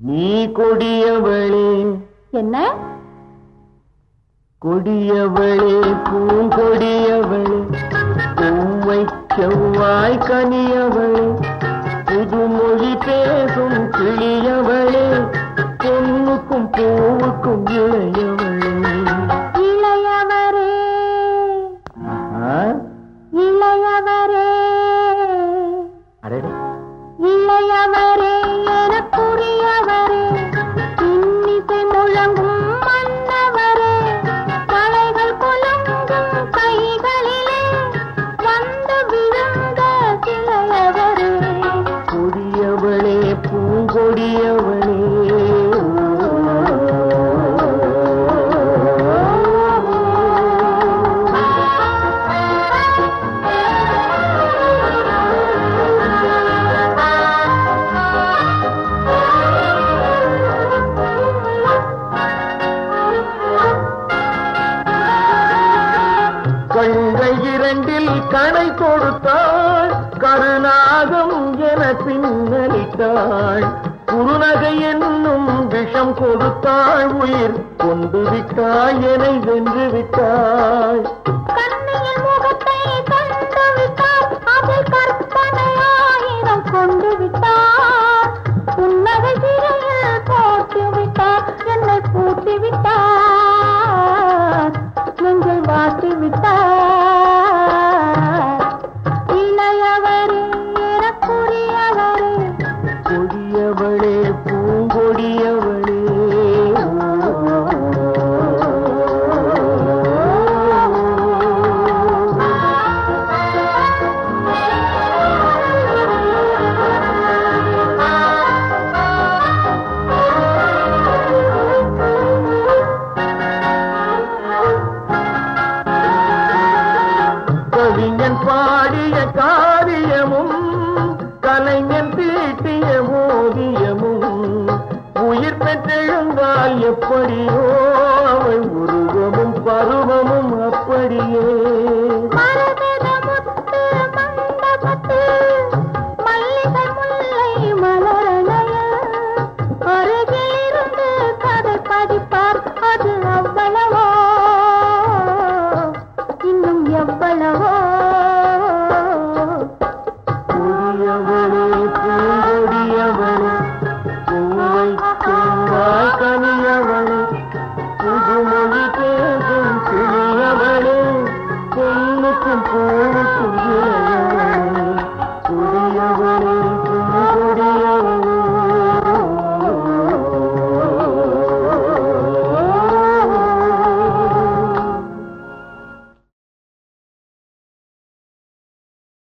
நீ கொடியவளே என்ன கொடியவளே பூங்கொடியவளே பூவை செவ்வாய் கனியவளே புதுமொழி பேசும் கிளியவளே பொண்ணுக்கும் பூவுக்கும் இளையவளே இளையவரே ஆ? இளையவரே அடடே இளையவரே எனக்குரியவரே இன்னிசை முழங்கும் மன்னவரே கலைகள் குலுங்கும் கைகளிலே வந்து விழுந்த சிலையவரே கொடியவளே பூங்கொடியவளே கண்கள் இரண்டில் கணை கொடுத்தாள் கருநாகம் என பின்னலிட்டாள் குறுநகை என்னும் விஷம் கொடுத்தாள் உயிர் கொண்டு விட்டாள் என்னை வென்று விட்டாள் கண்ணியின் முகத்தை கண்டு விட்டார் அதில் கற்பனையாயிரம் கொண்டு விட்டார் புன்னகை சிறையில் போட்டு விட்டார் என்னை பூட்டி விட்டார் நெஞ்சில் வாட்டி விட்டார் இளையவரே எனக்குரியவரே கொடியவளே